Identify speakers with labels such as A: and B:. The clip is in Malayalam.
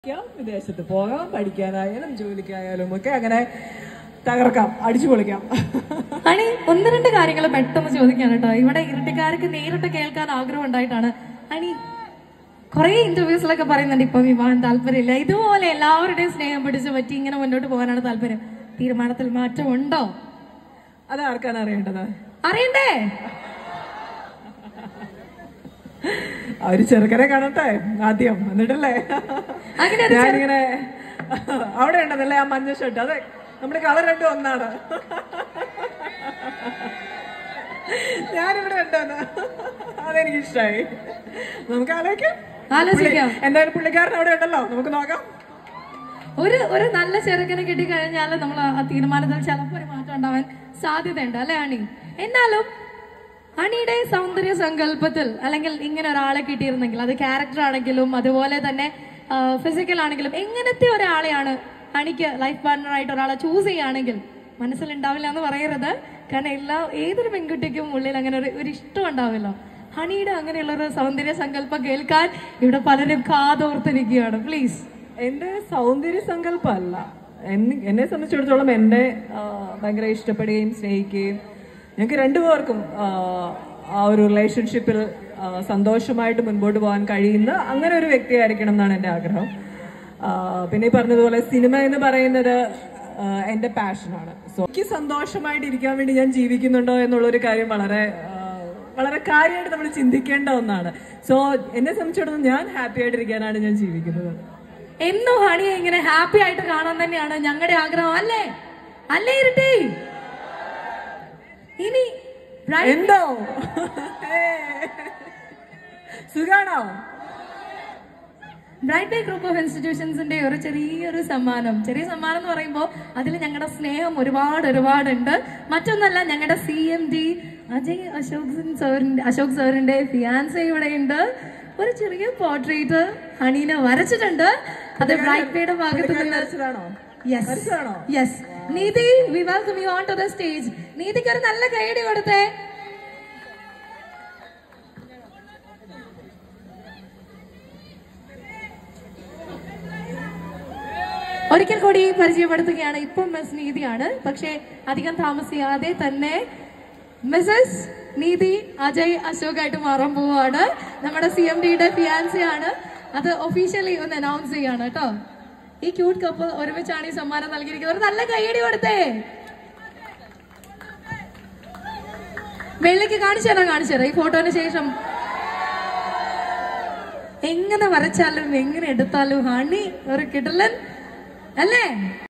A: പഠിക്കാം വിദേശത്ത് പോകാം പഠിക്കാനായാലും ജോലിക്കായാലും ഒക്കെ അങ്ങനെ തകർക്കാം അടിച്ചു പൊളിക്കാം
B: അണി ഒന്ന് രണ്ട് കാര്യങ്ങൾ പെട്ടെന്ന് ചോദിക്കാണ് കേട്ടോ ഇവിടെ ഇരട്ടിക്കാർക്ക് നേരിട്ട് കേൾക്കാൻ ആഗ്രഹം ഉണ്ടായിട്ടാണ് അണി കുറെ ഇന്റർവ്യൂസിലൊക്കെ പറയുന്നുണ്ട് ഇപ്പൊ വിവാഹം താല്പര്യമില്ല ഇതുപോലെ എല്ലാവരുടെയും സ്നേഹം പിടിച്ചു പറ്റി ഇങ്ങനെ മുന്നോട്ട് പോകാനാണ് താല്പര്യം തീരുമാനത്തിൽ മാറ്റം ഉണ്ടോ
A: അത് ആർക്കാണ് അറിയേണ്ടത്
B: അറിയണ്ടേ
A: അവര് ചെറുക്കനെ കാണട്ടെ ആദ്യം എന്നിട്ടല്ലേ
B: അങ്ങനെ ഒരു
A: ഞാനിങ്ങനെ അവിടെ ഉണ്ടെന്നല്ലേ ആ മഞ്ഞ ഷർട്ട് അതെ നമ്മുടെ കളർ രണ്ടും ഒന്നാണ് ഞാനിവിടെ ഉണ്ടെന്ന് അതെനിക്ക് ഇഷ്ടമായി നമുക്ക് ആലോചിക്കാം
B: ആലോചിക്കാം
A: പുള്ളി- എന്തായാലും പുള്ളിക്കാരൻ അവിടെ ഉണ്ടല്ലോ നമുക്ക് നോക്കാം
B: ഒരു ഒരു നല്ല ചെറുക്കനെ കിട്ടിക്കഴിഞ്ഞാൽ നമ്മൾ ആ തീരുമാനത്തിൽ ചിലപ്പോൾ ഒരു മാറ്റം ഉണ്ടാവാൻ സാധ്യതയുണ്ട് അല്ലെ അണി എന്നാലും അണിയുടെ സൗന്ദര്യ സങ്കല്പത്തിൽ അല്ലെങ്കിൽ ഇങ്ങനെ ഒരാളെ കിട്ടിയിരുന്നെങ്കിൽ അത് ക്യാരക്ടർ ആണെങ്കിലും അതുപോലെ തന്നെ ഫിസിക്കൽ ആണെങ്കിലും എങ്ങനത്തെ ഒരാളെയാണ് അണിക്ക് ലൈഫ് പാർട്ണർ ആയിട്ട് ഒരാളെ ചൂസ് ചെയ്യുകയാണെങ്കിൽ മനസ്സിലുണ്ടാവില്ല എന്ന് പറയരുത് കാരണം എല്ലാ ഏതൊരു പെൺകുട്ടിക്കും ഉള്ളിൽ അങ്ങനെ ഒരു ഒരു ഇഷ്ടം ഉണ്ടാവില്ലോ ഹണിയുടെ അങ്ങനെയുള്ള ഒരു സൗന്ദര്യ സങ്കല്പം കേൾക്കാൻ ഇവിടെ പലരും കാതോർത്തിരിക്കുകയാണ് പ്ലീസ്
A: എന്റെ സൗന്ദര്യ സങ്കല്പമല്ല എന്നെ- എന്നെ സംബന്ധിച്ചിടത്തോളം എന്നെ ആ, ഭയങ്കര ഇഷ്ടപ്പെടുകയും സ്നേഹിക്കുകയും ഞങ്ങൾക്ക് രണ്ടുപേർക്കും ആ, ആ ഒരു റിലേഷൻഷിപ്പിൽ ആ, സന്തോഷമായിട്ട് മുൻപോട്ട് പോകാൻ കഴിയുന്ന അങ്ങനെ ഒരു വ്യക്തിയായിരിക്കണം എന്നാണ് എൻ്റെ ആഗ്രഹം ആ, പിന്നെ ഈ പറഞ്ഞതുപോലെ സിനിമ എന്ന് പറയുന്നത് ആ, എൻ്റെ പാഷനാണ് സോ എനിക്ക് സന്തോഷമായിട്ട് ഇരിക്കാൻ വേണ്ടി ഞാൻ ജീവിക്കുന്നുണ്ടോ എന്നുള്ളൊരു കാര്യം വളരെ ആ, വളരെ കാര്യമായിട്ട് നമ്മൾ ചിന്തിക്കേണ്ട ഒന്നാണ് സോ എന്നെ സംബന്ധിച്ചിടത്തോളം ഞാൻ ഹാപ്പി ആയിട്ടിരിക്കാനാണ് ഞാൻ ജീവിക്കുന്നത്
B: എന്നും ഹണിയെ ഇങ്ങനെ ഹാപ്പി ആയിട്ട് കാണാൻ തന്നെയാണ് ഞങ്ങളുടെ ആഗ്രഹം അല്ലേ അല്ലേ ഇരട്ടി ഇനി ബ്രൈഡ്
A: എന്തോ സുഖാണോ
B: ബ്രൈറ്റ് ബൈ ഗ്രൂപ്പ് ഓഫ് ഇൻസ്റ്റിറ്റ്യൂഷൻസിന്റെ ഒരു ചെറിയൊരു സമ്മാനം ചെറിയ സമ്മാനം എന്ന് പറയുമ്പോൾ അതിൽ ഞങ്ങളുടെ സ്നേഹം ഒരുപാട് ഒരുപാടുണ്ട് മറ്റൊന്നല്ല ഞങ്ങളുടെ C M D Ajay Ashok Singh സാറിന്റെ അശോക് സാറിന്റെ ഫിയാൻസ ഇവിടെയുണ്ട് ഒരു ചെറിയ പോർട്രേറ്റ് ഹണീനെ വരച്ചിട്ടുണ്ട് അത് ബ്രൈറ്റ് ബൈയുടെ ഭാഗത്ത് നിന്ന്
A: വരച്ചതാണോ
B: യെസ്
A: വരച്ചതാണോ
B: yes Neethi V welcome you on to the stage നീതിക്ക് ഒരു നല്ല കൈയടി കൊടുത്തേ ഒരിക്കൽ കൂടി പരിചയപ്പെടുത്തുകയാണ് ഇപ്പം മിസ് നീതിയാണ് പക്ഷേ അധികം താമസിയാതെ തന്നെ മിസ്സസ് നീതി അജയ് അശോക് ആയിട്ട് മാറാൻ പോവാണ് നമ്മുടെ സി എം ഡിയുടെ ഫിയാൻസി ആണ് അത് ഒഫീഷ്യലി ഒന്ന് അനൗൺസ് ചെയ്യാണ് കേട്ടോ ഈ ക്യൂട്ട് കപ്പ് ഒരുമിച്ചാണ് ഈ സമ്മാനം നൽകിയിരിക്കുന്നത് ഒരു നല്ല കൈയടി കൊടുത്തേ വെള്ളിക്ക് കാണിച്ചു തരാം കാണിച്ചു തരാം ഈ ഫോട്ടോന് ശേഷം എങ്ങനെ വരച്ചാലും എങ്ങനെ എടുത്താലും ഹണി ഒരു കിടലൻ അല്ലേ